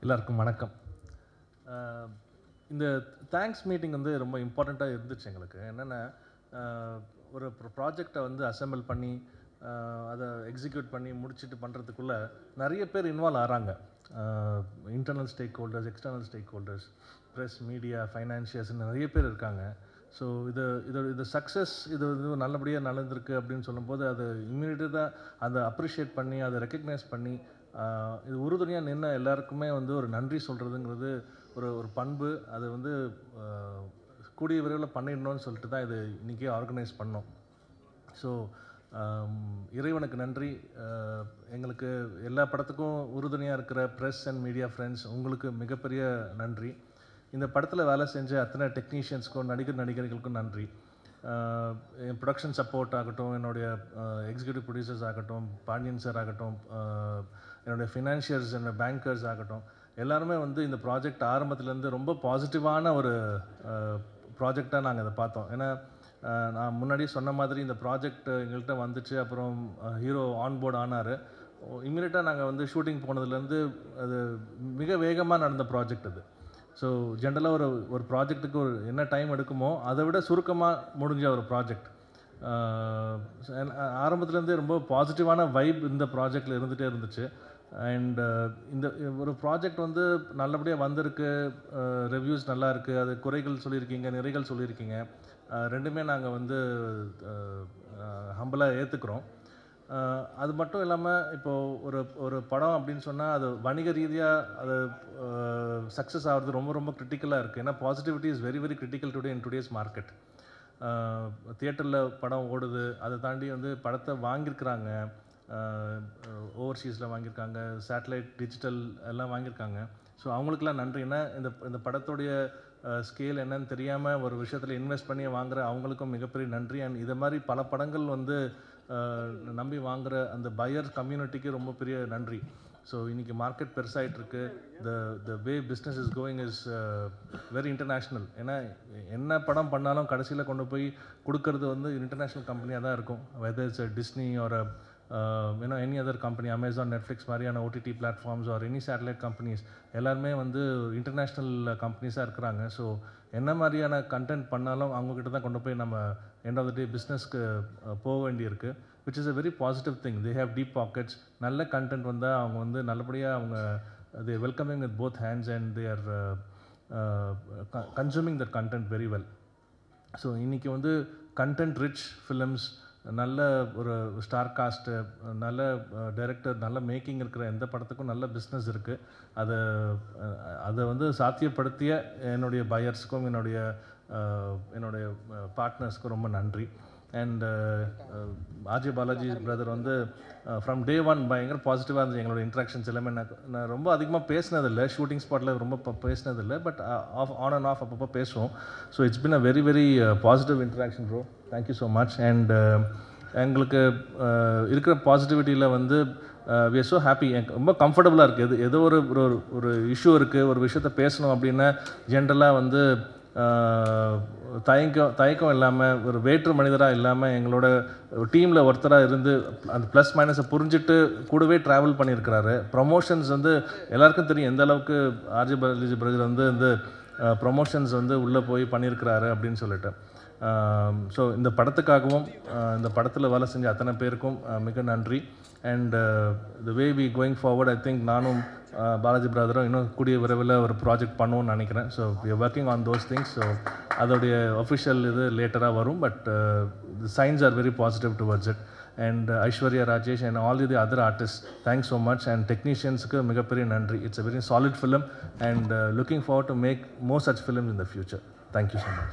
எல்லாருக்கும் வணக்கம் அஹ் இந்த தேங்க்ஸ் மீட்டிங் வந்து ரொம்ப இம்பார்ட்டண்ட்டாக இருந்துச்சு எங்களுக்கு என்னென்னா ஒரு ப்ராஜெக்டை வந்து அசெம்பிள் பண்ணி அஹ் அதை எக்ஸிக்யூட் பண்ணி முடிச்சுட்டு பண்ணுறதுக்குள்ளே நிறைய பேர் இன்வால்வ் ஆகிறாங்க internal stakeholders external stakeholders press media financials நிறைய பேர் இருக்காங்க ஸோ இது இது இது சக்ஸஸ் இது வந்து நல்லபடியாக நடந்திருக்கு அப்படின்னு சொல்லும்போது அது இம்மிடியட்டாக அதை அப்ரிஷியேட் பண்ணி அதை ரெக்கக்னைஸ் பண்ணி ஆஹ் இது உறுதுணையாக நின்ன எல்லாருக்குமே வந்து ஒரு நன்றி சொல்கிறதுங்கிறது ஒரு ஒரு பண்பு அது வந்து ஆஹ் கூடிய விரைவில் பண்ணிடணும்னு சொல்லிட்டு தான் இது இன்றைக்கே ஆர்கனைஸ் பண்ணோம் ஸோ இறைவனுக்கு நன்றி ஆஹ் எங்களுக்கு எல்லா படத்துக்கும் உறுதுணையாக இருக்கிற ப்ரெஸ் அண்ட் மீடியா ஃப்ரெண்ட்ஸ் உங்களுக்கு மிகப்பெரிய நன்றி இந்த படத்தில் வேலை செஞ்ச அத்தனை டெக்னீஷியன்ஸ்க்கும் நடிகர் நடிகர்களுக்கும் நன்றி ஆஹ் என் ப்ரொடக்ஷன் சப்போர்ட் ஆகட்டும் என்னுடைய எக்ஸிக்யூட்டிவ் ப்ரொடியூசர்ஸ் ஆகட்டும் பாண்டியன் சார் ஆகட்டும் ஆஹ் என்னுடைய ஃபினான்ஷியர்ஸ் என்னோட பேங்கர்ஸ் ஆகட்டும் எல்லாருமே வந்து இந்த ப்ராஜெக்ட் ஆரம்பத்துலேருந்து ரொம்ப பாசிட்டிவான ஒரு ப்ராஜெக்டாக நாங்கள் இதை பார்த்தோம் ஏன்னா ஆஹ் நான் முன்னாடியே சொன்ன மாதிரி இந்த ப்ராஜெக்ட் எங்கள்கிட்ட வந்துச்சு அப்புறம் ஹீரோ ஆன்போர்ட் ஆனார் இம்மிடியட்டாக நாங்கள் வந்து ஷூட்டிங் போனதுலேருந்து அது மிக வேகமாக நடந்த ப்ராஜெக்ட் அது ஸோ ஜென்ரலாக ஒரு ஒரு ப்ராஜெக்ட்டுக்கு ஒரு என்ன டைம் எடுக்குமோ அதை விட சுருக்கமாக முடிஞ்ச ஒரு ப்ராஜெக்ட் ஆரம்பத்துலேருந்தே ரொம்ப பாசிட்டிவான வைப் இந்த ப்ராஜெக்டில் இருந்துகிட்டே இருந்துச்சு அண்ட் இந்த ஒரு ப்ராஜெக்ட் வந்து நல்லபடியாக வந்திருக்கு ரிவ்யூஸ் நல்லா இருக்குது அது குறைகள் சொல்லியிருக்கீங்க நிறைகள் சொல்லியிருக்கீங்க அஹ் ரெண்டுமே நாங்கள் வந்து ஹம்பிளாக ஏற்றுக்கிறோம் அது மட்டும் இல்லாமல் இப்போது ஒரு ஒரு படம் அப்படின்னு சொன்னால் அது வணிக ரீதியாக அது சக்ஸஸ் ஆகிறது ரொம்ப ரொம்ப கிரிட்டிக்கலாக இருக்குது ஏன்னா positivity is very very critical today in today's market தியேட்டரில் படம் ஓடுது அதை தாண்டி வந்து படத்தை வாங்கியிருக்கிறாங்க ஓவர்சீஸில் வாங்கியிருக்காங்க சேட்டலைட் டிஜிட்டல் எல்லாம் வாங்கியிருக்காங்க ஸோ அவங்களுக்குலாம் நன்றி ஏன்னா இந்த இந்த படத்துடைய ஸ்கேல் என்னன்னு தெரியாமல் ஒரு விஷயத்தில் இன்வெஸ்ட் பண்ணி வாங்குற அவங்களுக்கும் மிகப்பெரிய நன்றி அண்ட் இதை மாதிரி பல படங்கள் வந்து நம்பி வாங்குற அந்த பையர் கம்யூனிட்டிக்கு ரொம்ப பெரிய நன்றி ஸோ இன்றைக்கி மார்க்கெட் பெருசாகிட்டு இருக்கு the the way business is going is very international ஏன்னா என்ன படம் பண்ணாலும் கடைசியில் கொண்டு போய் கொடுக்கறது வந்து இன்டர்நேஷ்னல் கம்பெனியாக தான் இருக்கும் வெதர் இட்ஸ் டிஸ்னி ஒரு you know any other company Amazon Netflix மாதிரியான OTT platforms or any satellite companies எல்லாருமே வந்து இன்டர்நேஷ்னல் கம்பெனிஸாக இருக்கிறாங்க ஸோ என்ன மாதிரியான கண்டென்ட் பண்ணாலும் அவங்கக்கிட்ட தான் கொண்டு போய் நம்ம எண்ட் ஆஃப் த டே பிஸ்னஸ்க்கு போக வேண்டியிருக்கு which is a very positive thing they have deep pockets நல்ல கண்டென்ட் வந்தால் அவங்க வந்து நல்லபடியாக அவங்க they welcoming with both hands and they are consuming that content very well so இன்றைக்கி வந்து கண்டென்ட் ரிச் ஃபிலிம்ஸ் நல்ல ஒரு ஸ்டார் காஸ்ட்டு நல்ல டைரக்டர் நல்ல மேக்கிங் இருக்கிற எந்த படத்துக்கும் நல்ல பிஸ்னஸ் இருக்குது அதை அதை வந்து சாத்தியப்படுத்திய என்னுடைய பையர்ஸுக்கும் என்னுடைய என்னுடைய பார்ட்னர்ஸ்க்கும் ரொம்ப நன்றி அண்ட் ஆர்ஜே பாலாஜி பிரதர் வந்து ஃப்ரம் டே ஒன் பயங்கர பாசிட்டிவாக இருந்துச்சு எங்களோட இன்ட்ராக்ஷன்ஸ் எல்லாமே நான் நான் ரொம்ப அதிகமாக பேசினதில்லை ஷூட்டிங் ஸ்பாட்டில் ரொம்ப பேசினதில்லை but off on and off அப்பப்போ பேசுவோம் so it's been a very very positive interaction bro thank you so much and எங்களுக்கு இருக்கிற பாசிட்டிவிட்டியில் வந்து வி ஆர் ஸோ ஹாப்பி எனக்கு ரொம்ப கம்ஃபர்டபுளாக இருக்குது எது ஏதோ ஒரு ஒரு ஒரு இஷ்யூ இருக்குது ஒரு விஷயத்த பேசணும் அப்படின்னா ஜென்ரலாக வந்து தயக்கம் தயக்கம் இல்லாமல் ஒரு வேற்று மனிதராக இல்லாமல் எங்களோட டீமில் ஒருத்தராக இருந்து அந்த ப்ளஸ் மைனஸை புரிஞ்சுட்டு கூடவே ட்ராவல் பண்ணியிருக்கிறாரு ப்ரமோஷன்ஸ் வந்து எல்லாருக்கும் தெரியும் எந்த அளவுக்கு ஆர்ஜி பாலாஜி பிரதர் வந்து இந்த ப்ரொமோஷன்ஸ் வந்து உள்ளே போய் பண்ணியிருக்கிறாரு அப்படின்னு சொல்லிட்டு ஸோ இந்த படத்துக்காகவும் இந்த படத்தில் வேலை செஞ்ச அத்தனை பேருக்கும் மிக நன்றி and the way we going forward I think நானும் பாலாஜி பிரதரும் இன்னும் கூடிய விரைவில் ஒரு ப்ராஜெக்ட் பண்ணுவோம்னு நினைக்கிறேன் so we working on those things so அதோடைய ஒஃபிஷியல் இது லேட்டராக வரும் but the signs are very positive towards it and Aishwarya Rajesh and all the other artist thanks so much and டெக்னீஷியன்ஸுக்கு மிகப்பெரிய நன்றி it's a very solid film and looking forward to make more such films in the future thank you so much